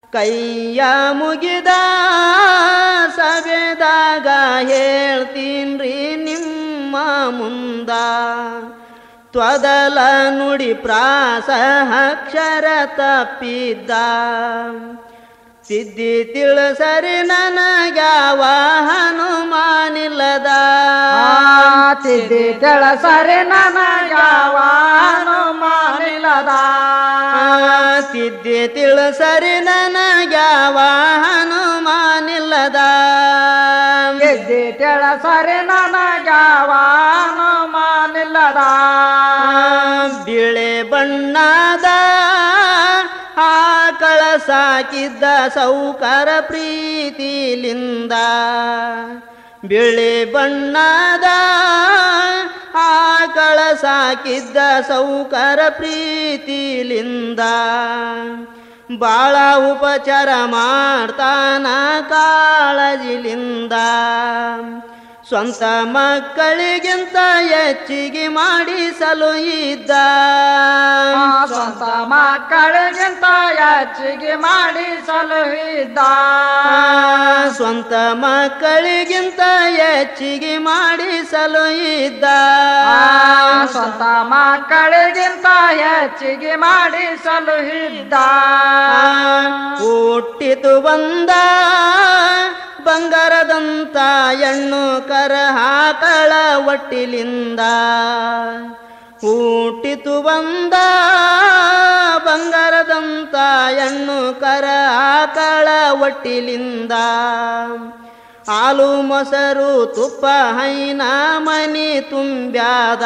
ಕೈಯ ಮುಗಿದ ಸಭೆದಾಗ ಹೇಳ್ತೀನ್ರಿ ನಿಮ್ಮ ಮುಂದ ತ್ವದಲ ನುಡಿ ಪ್ರಾಸ ಅಕ್ಷರ ತಪ್ಪಿದ್ದ ಸಿದ್ಧಿ ತಿಳಿಸರಿ ನನಗ್ಯಾವ ಹನುಮಾನಿಲ್ಲದ ತಿದ್ದಿ ತಿಳಿಸರಿ ನನಗ್ಯಾವಾನು ಮಾನಿಲದ ಸಿದ್ಧಿ ತಿಳಿಸರಿ ನನಗ್ಯಾವ ಹನುಮಾನಿಲ್ಲದ ತಿದ್ದಿ ತಿಳಿಸರಿ ನನಗ್ಯಾವಾನು ಮಾನಿಲ್ಲದ ಬಿಳೆ ಬಣ್ಣದ ಆಕಳ ಸಾಕಿದ್ದ ಸೌಕರ ಪ್ರೀತಿಲಿಂದ ಬಿಳಿ ಬಣ್ಣದ ಆಕಳ ಸಾಕಿದ್ದ ಸೌಕರ ಪ್ರೀತಿಲಿಂದ ಬಾಳ ಉಪಚಾರ ಮಾಡ್ತಾನ ಕಾಳಜಿಲಿಂದ ಸ್ವಂತ ಮಕ್ಕಳಿಗಿಂತ ಹೆಚ್ಚಿಗೆ ಮಾಡಿಸಲು ಇದ್ದ ಸ್ವಂತ ಮಕ್ಕಳಿಗಿಂತ ಹೆಚ್ಚಿಗೆ ಮಾಡಿಸಲು ಇದ್ದ ಸ್ವಂತ ಮಕ್ಕಳಿಗಿಂತ ಹೆಚ್ಚಿಗೆ ಮಾಡಿಸಲು ಇದ್ದ ಸ್ವಂತ ಮಕ್ಕಳಿಗಿಂತ ಹೆಚ್ಚಿಗೆ ಮಾಡಿಸಲು ಇದ್ದ ಹುಟ್ಟಿತು ಬಂದ ಬಂಗಾರದಂತ ಹೆಣ್ಣು ಕರ ಹಾಕಳ ಒಟ್ಟಿಲಿಂದ ಹುಟ್ಟಿತು ಬಂದ ಬಂಗಾರದಂತ ಹೆಣ್ಣು ಕರ ಹಾಕಳ ಒಟ್ಟಿಲಿಂದ ಹಾಲು ಮೊಸರು ತುಪ್ಪ ಹೈನ ಮನಿ ತುಂಬ್ಯಾದ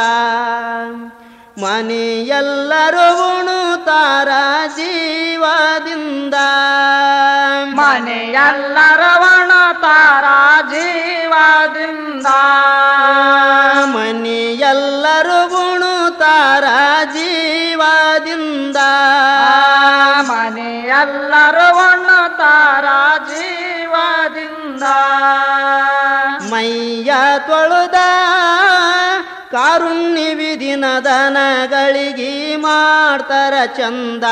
ಮನೆಯೆಲ್ಲರೂ ಉಣುತ್ತಾರ ಜೀವದಿಂದ ಮನೆಯೆಲ್ಲರವಣ ತಾರ ಜೀವದಿಂದ ಮನೆಯೆಲ್ಲರೂ ಉಣುತ್ತಾರ ಜೀವದಿಂದ ಮನೆಯೆಲ್ಲರೂ ತಾರ ಜೀವದಿಂದ ಮೈಯ ತೊಳೆದ ಕಾರುಣ್ಯ ವಿಧಿನದನಗಳಿಗೆ ಮಾಡ್ತಾರ ಚಂದ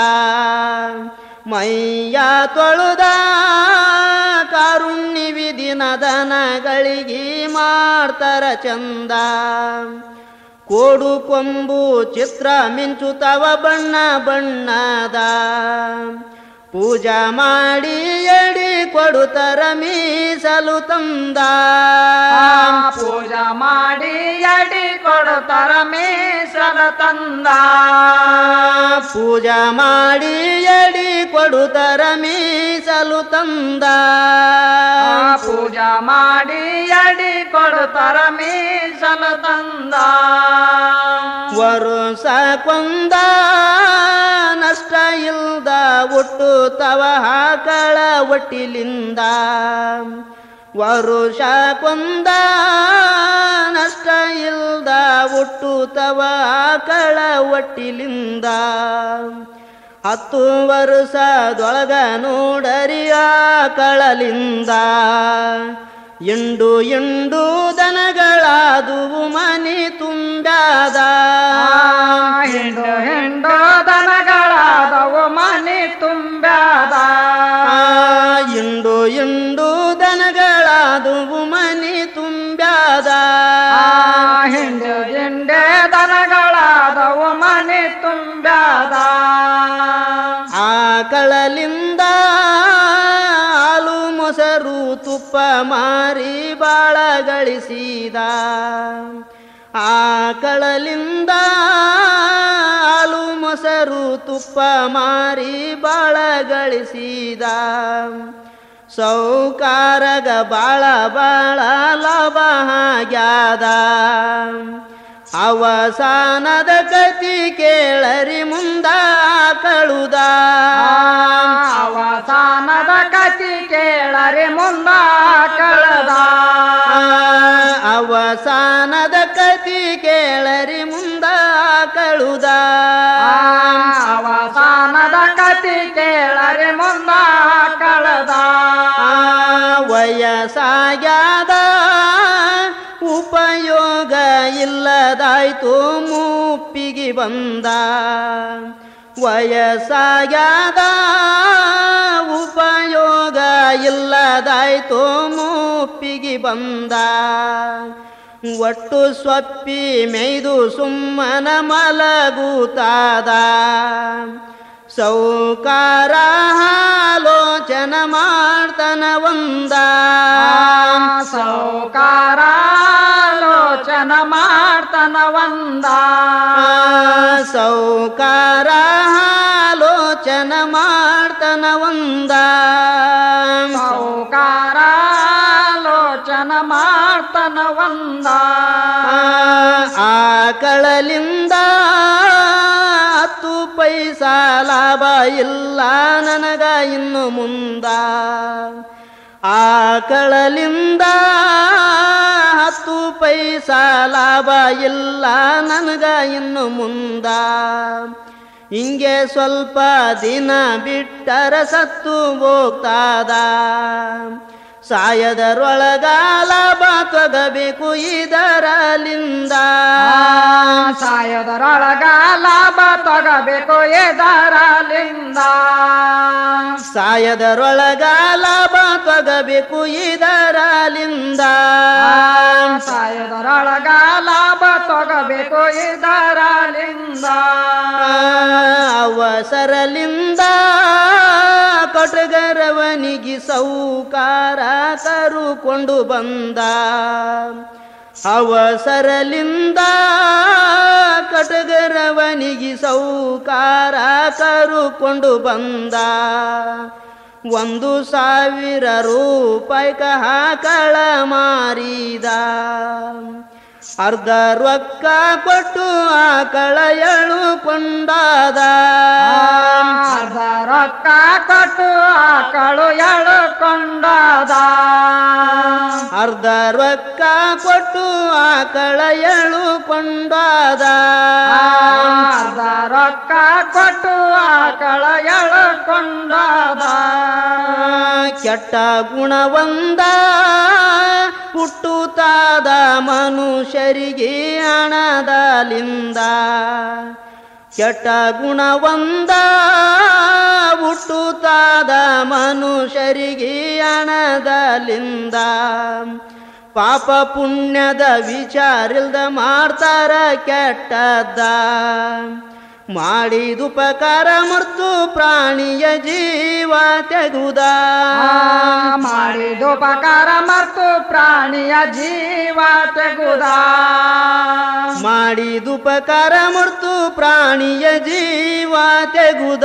ಮೈಯ ತೊಳೆದ ಕಾರುಣ್ಯ ವಿಧಿನದನಗಳಿಗೆ ಮಾಡ್ತಾರ ಚಂದ ಕೋಡು ಕೊಂಬು ಚಿತ್ರ ಮಿಂಚುತ್ತವ ಬಣ್ಣ ಬಣ್ಣದ ಪೂಜಾ ಮಾಡಿ ಎಡಿ ಕೊಡುತ್ತರ ಮೀಸಲು ತಂದ ಪೂಜಾ ಮಾಡಿ ಅಡಿ ಕೊಡುತ್ತರ ಮೀಸಲ ತಂದ ಪೂಜಾ ಮಾಡಿ ಎಡಿ ಕೊಡುತ್ತರ ಮೀಸಲು ತಂದ ಪೂಜಾ ಮಾಡಿ ಅಡಿ ಕೊಡುತ್ತರ ಮೀಸಲ ತಂದ ವರುಷ ಕೊಂದ ನಷ್ಟ ಇಲ್ದ ಒಟ್ಟು ತವ ಹಾಕಳ ಒಟ್ಟಿಲಿಂದ ವರುಷ ಕೊಂದ ನಷ್ಟ ಇಲ್ದ ಒಟ್ಟು ತವ ಹಾಕಳ ಒಟ್ಟಿಲಿಂದ ಹತ್ತು ವರ್ಷದೊಳಗ ನೋಡರಿಯ ಕಳಲಿಂದ ಎಂಡು ಎಂಡು ದನಗಳಾದುವು ಮನೆ ತುಂಬ್ಯಾದ ಹಿಂಡು ಹಿಂಡು ದನಗಳಾದವು ಮನೆ ತುಂಬ್ಯಾದ ಎಂಡು ಎಂಡು ದನಗಳಾದುವು ಮನೆ ತುಂಬ್ಯಾದ ಹಿಂಡು ಹಿಂಡೆ ದನಗಳಾದವು ಮನೆ ತುಂಬ್ಯಾದ ಆಕಳಲಿಂದ ಹಾಲು ಮೊಸರು ತುಪ್ಪ ಮಾರಿ ಬಾಳ ಗಳಿಸಿದ ಆಕಳಲಿಂದ ಹಾಲು ಮೊಸರು ತುಪ್ಪ ಮಾರಿ ಬಾಳ ಗಳಿಸಿದ ಸೌಕಾರಗ ಬಾಳ ಬಾಳ ಲಾಭ ಆಗ್ಯಾದ ಅವಸಾನದ ಗತಿ ಕೇಳರಿ ಮುಂದ ಕಳುದ ಅವಸಾನದ ಕತಿ ಕೇಳರಿ ಮುಂದ ಕಳೆದ ಅವಸಾನದ ಕತಿ ಕೇಳರಿ ಮುಂದ ಕಳುದ ಅವಸಾನದ ಕತಿ ಕೇಳರಿ ಮುಂದ ಕಳೆದ ವಯಸ್ಸಾಗ್ಯಾದ ಉಪಯೋಗ ಇಲ್ಲದಾಯ್ತು ಮುಪ್ಪಿಗೆ ಬಂದ ವಯಸ್ಸಾಗ್ಯಾದ ಉಪ ಇಲ್ಲದಾಯ್ತು ಮುಪ್ಪಿಗೆ ಬಂದ ಒಟ್ಟು ಸ್ವಪ್ಪಿ ಮೇಯ್ದು ಸುಮ್ಮನ ಮಲಗೂತಾದ ಸೌಕಾರ ಆಲೋಚನ ಮಾಡ್ತನ ಒಂದ ಸೌಕಾರ ಲೋಚನ ಮಾಡ್ತನ ಒಂದ ಸೌಕಾರ ಆಲೋಚನ ಮಾಡ್ತನ ಒಂದ ಸೌಕಾರ ಲೋಚನ ಮಾಡ್ತನ ಒಂದ ಆಕಳಲಿಂದ ಹತ್ತು ಪೈಸಾ ಲಾಭ ಇಲ್ಲ ನನಗ ಇನ್ನು ಮುಂದ ಆಕಳಲಿಂದ ಹತ್ತು ಪೈಸಾ ಲಾಭ ಇಲ್ಲ ನನಗ ಇನ್ನು ಮುಂದ ಹಿಂಗೆ ಸ್ವಲ್ಪ ದಿನ ಬಿಟ್ಟರ ಸತ್ತು ಹೋಗ್ತಾದ ಸಾಯದರೊಳಗ ಲಾಭ ತೊಗಬೇಕು ಇದರಲಿಂದ ಸಾಯದರೊಳಗ ಲಾಭ ತಗಬೇಕು ಎದರಲಿಂದ ಸಾಯದರೊಳಗ ಲಾಭ ತೊಗಬೇಕು ಇದರಲಿಂದ ಸಾಯದರೊಳಗ ಲಾಭ ತಗಬೇಕು ಇದರಲಿಂದ ಅವಸರಲಿಂದ ಕೊಟಗರವನಿಗೆ ಸೌಕಾರ ಕರುಕೊಂಡು ಬಂದ ಅವಸರಲಿಂದ ಕಟಗರವನಿಗೆ ಸೌಕಾರ ಕರುಕೊಂಡು ಬಂದ ಒಂದು ಸಾವಿರ ರೂಪಾಯಿ ಹಾಕಳ ಮಾರಿದ ಅರ್ಧ ರೊಕ್ಕ ಕೊಟ್ಟು ಆಕಳ ಎಳುಕೊಂಡಾದ ಅರ್ಧ ರೊಕ್ಕ ಕೊಟ್ಟು ಆಕಳು ಎಳುಕೊಂಡದ ಅರ್ಧ ರೊಕ್ಕ ಕೊಟ್ಟು ಆಕಳ ಎಳುಕೊಂಡಾದ ಅರ್ಧ ರೊಕ್ಕ ಕೊಟ್ಟು ಆಕಳ ಎಳುಕೊಂಡದ ಕೆಟ್ಟ ಗುಣವಂದ ಹುಟ್ಟುತ್ತಾದ ಮನುಷ್ಯರಿಗೆ ಹಣದಲಿಂದ ಕೆಟ್ಟ ಗುಣವಂದ ಹುಟ್ಟುತ್ತಾದ ಮನುಷ್ಯರಿಗೆ ಹಣದಲಿಂದ ಪಾಪ ಪುಣ್ಯದ ವಿಚಾರಿಲ್ದ ಮಾಡ್ತಾರ ಕೆಟ್ಟದ್ದ ಮಾಡಿದುಪಕಾರ ಮರ್ತು ಪ್ರಾಣಿಯ ಜೀವ ತೆಗುದ ಮಾಡಿದುಪಕಾರ ಮರ್ತು ಪ್ರಾಣಿಯ ಜೀವ ತೆಗುದ ಮಾಡಿದುಪಕಾರ ಮರ್ತು ಪ್ರಾಣಿಯ ಜೀವ ತೆಗುದ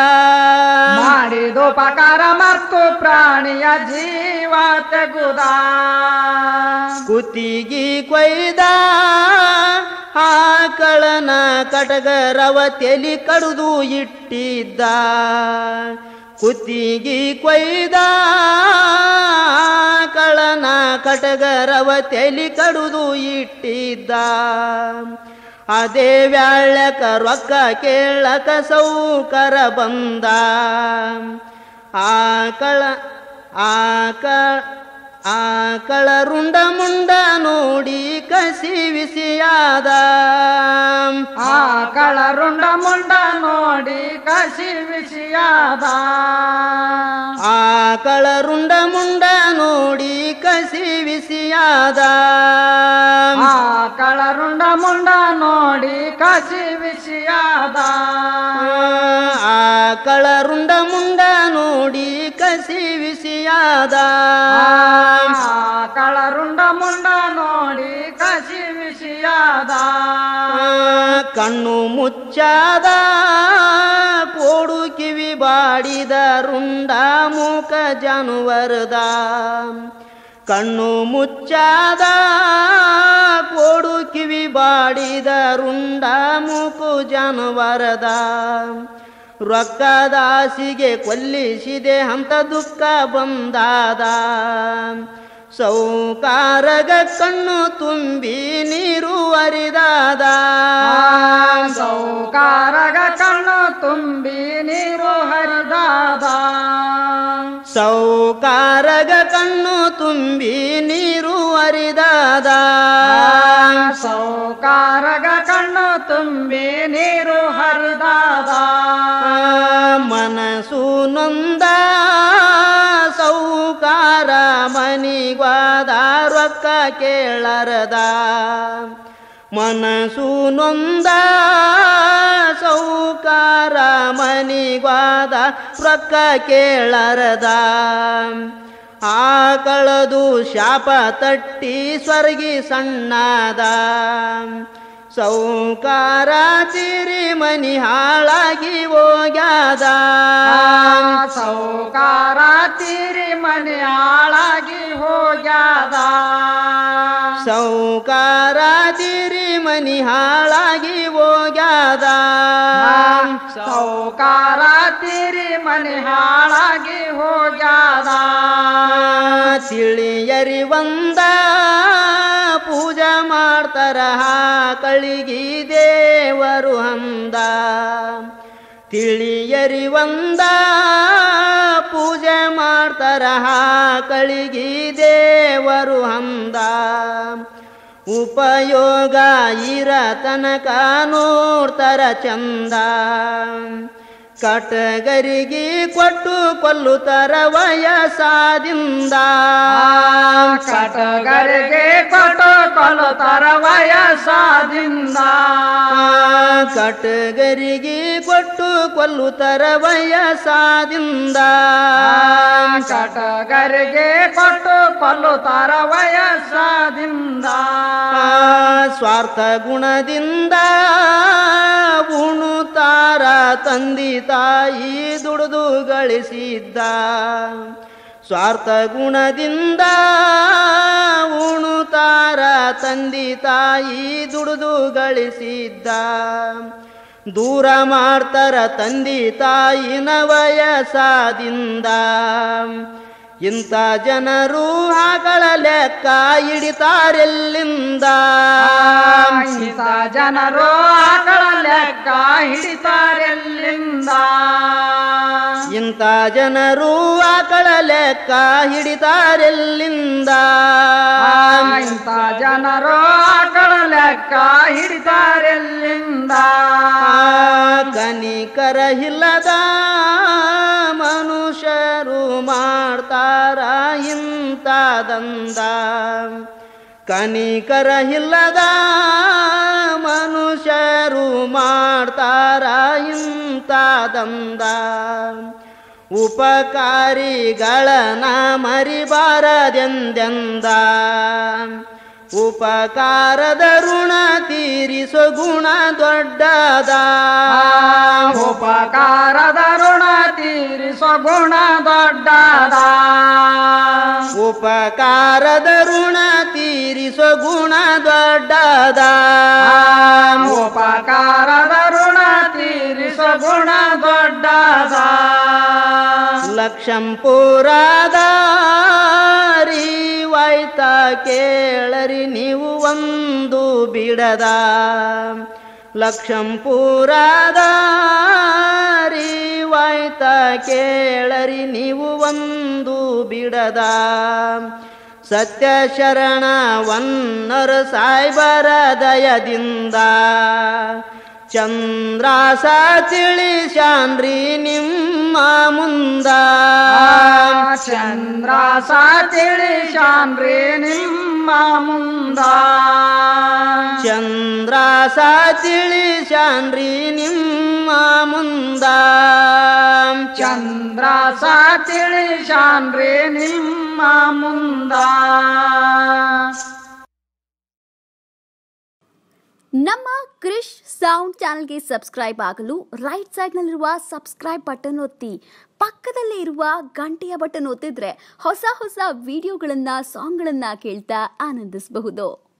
ಮಾಡಿದುಪಕಾರ ಮರ್ತು ಪ್ರಾಣಿಯ ಜೀವ ತೆಗುದ ಕುತ್ತಿಗಿ ಕೊಯ್ದ ಆಕಳನ ಕಟಗರವ ತೆಲಿ ಕಡುದು ಇಟ್ಟಿದ್ದ ಕುತ್ತಿಗಿ ಕೊಯ್ದ ಆಕಳನ ಕಟಗರವ ತೆಲಿ ಕಡುದು ಇಟ್ಟಿದ್ದ ಅದೇ ವ್ಯಾಳಕ ರೊಕ್ಕ ಕೇಳಕ ಸೌಕರ ಬಂದ ಆಕಳ ಆಕಳ ಆಕಳ ರುಂಡ ಮುಂಡ ನೋಡಿ ಕಸಿ ವಿಸಿಯಾದ ಆಕಳ ರುಂಡ ಮುಂಡ ನೋಡಿ ಕಸಿ ವಿಷಯಾದ ಆಕಳ ರುಂಡ ಮುಂಡ ನೋಡಿ ಕಸಿ ವಿಸಿಯಾದ ಆಕಳ ರುಂಡ ಮುಂಡ ನೋಡಿ ಕಸಿ ವಿಷಯಾದ ಆಕಳ ರುಂಡ ಮುಂಡ ನೋಡಿ ಕಸಿ ವಿಸಿಯಾದ ಆಕಳ ರುಂಡ ಮುಂಡ ನೋಡಿ ಕಸಿ ವಿಷಯಾದ ಕಣ್ಣು ಮುಚ್ಚಾದ ಕೋಡು ಕಿವಿ ಬಾಡಿದ ರುಂಡ ಮೂಕ ಜಾನುವರದ ಕಣ್ಣು ಮುಚ್ಚಾದ ಕೋಡು ಕಿವಿ ಬಾಡಿದ ರುಂಡ ಮೂಕು ಜಾನುವರದ ರೊಕ್ಕದಾಸಿಗೆ ಕೊಲ್ಲಿಸಿದೆ ಅಂತ ದುಃಖ ಬಂದಾದ ಸೌಕಾರಗ ಕಣ್ಣು ತುಂಬಿ ನೀರು ಹರಿದಾದ ಸೌಕಾರಗ ಕಣ್ಣು ತುಂಬಿ ನೀರು ಹರಿದಾದ ಸೌಕಾರಗ ಕಣ್ಣು ತುಂಬಿ ನೀರು ಹರಿದಾದ ಸೌಕಾರಗ ಕಣ್ಣು ತುಂಬಿ ನೀರು ಹರಿದಾದ ಮನಸ್ಸು ನೊಂದ ಸೌ ಕೇಳರದ ಮನಸ್ಸು ನೊಂದ ಸೌಕಾರ ಮನಿಗ್ವಾದ ರೊಕ್ಕ ಕೇಳರದ ಆಕಳದು ಶಾಪ ತಟ್ಟಿ ಸ್ವರ್ಗಿ ಸಣ್ಣದ ಸೌಕಾರ ತಿರಿ ಮನಿ ಹಾಳಾಗಿ ಹೋಗ್ಯಾದ ಸೌಕಾರ ತೀರಿ ಮನೆ ಹಾಳಾಗಿ ಹೋಗ್ಯಾದ ಸೌಕಾರ ತಿರಿ ಮನಿ ಹಾಳಾಗಿ ಹೋಗ್ಯಾದ ಸೌಕಾರ ತೀರಿ ಮನೆ ಹಾಳಾಗಿ ಹೋಗ್ಯಾದ ತಿಳಿಯರಿ ಒಂದ ಪೂಜಾ ಮಾಡ್ತಾರ ಕಳಿಗಿ ದೇವರು ಅಂದ ತಿಳಿಯರಿ ಒಂದ ಪೂಜೆ ಮಾಡ್ತಾರ ಕಳಿಗಿ ದೇವರು ಅಂದ ಉಪಯೋಗ ಇರ ತನಕ ನೋಡ್ತಾರ ಚಂದ ಕಟಗರಿಗೆ ಕೊಟ್ಟು ಕೊಲ್ಲುತ್ತರ ವಯಸ್ಸಾದಿಂದ ಕಟಗರಿಗೆ ಕೊಟ್ಟು ಕೊಲ್ಲುತ್ತರ ವಯಸ್ಸಾದಿಂದ ಕಟಗರಿಗೆ ಕೊಟ್ಟು ಕೊಲ್ಲುತ್ತರ ವಯಸ್ಸಾದಿಂದ ಕಟಗರಿಗೆ ಕೊಟ್ಟು ಕೊಲ್ಲುತ್ತರ ವಯಸ್ಸಾದಿಂದ ಸ್ವಾರ್ಥ ಗುಣದಿಂದ ಉಣುತ್ತಾರ ತಂದಿ ತಾಯಿ ದುಡಿದು ಗಳಿಸಿದ್ದ ಸ್ವಾರ್ಥ ಗುಣದಿಂದ ಉಣುತ್ತಾರ ತಂದಿ ತಾಯಿ ದುಡಿದು ಗಳಿಸಿದ್ದ ದೂರ ಮಾಡ್ತಾರ ತಂದಿ ತಾಯಿನ ವಯಸ್ಸಾದಿಂದ ಇಂಥ ಜನರು ಆಗಳ ಲೆಕ್ಕ ಹಿಡಿತಾರೆಲ್ಲಿಂದ ಇಂಥ ಜನರು ಆಕಳ ಲೆಕ್ಕ ಹಿಡಿತಾರೆಲ್ಲಿಂದ ಇಂಥ ಜನರು ಆಕಳ ಲೆಕ್ಕ ಹಿಡಿತಾರೆಲ್ಲಿಂದ ಇಂಥ ಜನರು ಆಕಳ ಲೆಕ್ಕ ಹಿಡಿತಾರೆಲ್ಲಿಂದ ಕನಿಕರ ಇಲ್ಲದ ಮನುಷ್ಯರು ಮಾಡ್ತಾರ ಇಂಥದಂದ ಕನಿಕರ ಇಲ್ಲದ ಮನುಷ್ಯರು ಮಾಡ್ತಾರ ಇಂಥದಂದ ಉಪಕಾರಿಗಳನ ಮರಿಬಾರದೆಂದೆಂದ ಉಪಕಾರದ ಋಣ ತೀರಿಸೋ ಗುಣ ದೊಡ್ಡದ ಉಪಕಾರದ ಋಣ ತೀರಿಸೋ ಗುಣ ದೊಡ್ಡದ ಉಪಕಾರದ ಋಣ ತೀರಿಸೋ ಗುಣ ದೊಡ್ಡದ ಉಪಕಾರದ ಋಣ ತೀರಿಸೋ ಗುಣ ದೊಡ್ಡದ ಲಕ್ಷಂಪುರದ ರೀವಾಯ್ತ ಕೇಳರಿ ನೀವು ಒಂದು ಬಿಡದ ಲಕ್ಷಂಪುರದ ರೀವಾಯ್ತ ಕೇಳರಿ ನೀವು ಒಂದು ಬಿಡದ ಸತ್ಯ ಶರಣ ವನ್ನರ ಸಾಯ್ಬರ ದಯದಿಂದ ಚಂದ್ರಾಸ ತಿಳಿಸ್ಯಾನ್ರಿ ನಿಮ್ಮ ಮುಂದ ಚಂದ್ರ ತಿಳಿಶಾನ್ರಿ ನಿಮ್ಮ ಮುಂದ ಚಂದ್ರಾಸ ತಿಳಿಸ್ಯಾನ್ರಿ ನಿಮ್ಮ ಮುಂದ ಚಂದ್ರ ತಿಳಿಶಾನ್ರಿ ನಿಮ್ಮ ಮುಂದ ನಮ್ಮ ಕ್ರಿಶ್ ಸೌಂಡ್ ಚಾನಲ್ಗೆ ಸಬ್ಸ್ಕ್ರೈಬ್ ಆಗಲು ರೈಟ್ ಸೈಡ್ನಲ್ಲಿರುವ ಸಬ್ಸ್ಕ್ರೈಬ್ ಬಟನ್ ಒತ್ತಿ ಪಕ್ಕದಲ್ಲೇ ಇರುವ ಗಂಟೆಯ ಬಟನ್ ಒತ್ತಿದ್ರೆ ಹೊಸ ಹೊಸ ವಿಡಿಯೋಗಳನ್ನು ಸಾಂಗ್ಗಳನ್ನು ಕೇಳ್ತಾ ಆನಂದಿಸಬಹುದು